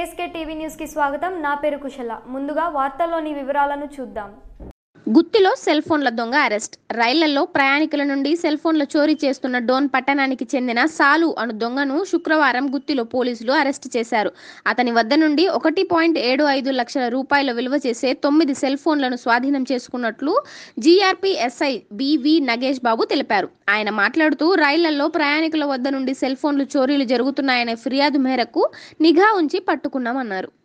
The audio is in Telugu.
కేఎస్కే టీవీ న్యూస్కి స్వాగతం నా పేరు కుశల ముందుగా వార్తల్లోని వివరాలను చూద్దాం గుత్తిలో సెల్ ఫోన్ల దొంగ అరెస్ట్ రైళ్లలో ప్రయాణికుల నుండి సెల్ ఫోన్ల చోరీ చేస్తున్న డోన్ పట్టణానికి చెందిన సాలు అను దొంగను శుక్రవారం గుత్తిలో పోలీసులు అరెస్ట్ చేశారు అతని వద్ద నుండి ఒకటి పాయింట్ ఏడు ఐదు లక్షల రూపాయల విలువ చేసే తొమ్మిది సెల్ ఫోన్లను స్వాధీనం చేసుకున్నట్లు GRP SI B V Nagesh Babu తెలిపారు ఆయన మాట్లాడుతూ రైళ్లలో ప్రయాణికుల వద్ద నుండి సెల్ ఫోన్లు చోరీలు జరుగుతున్నాయనే ఫిర్యాదు మేరకు నిఘా ఉంచి పట్టుకున్నామన్నారు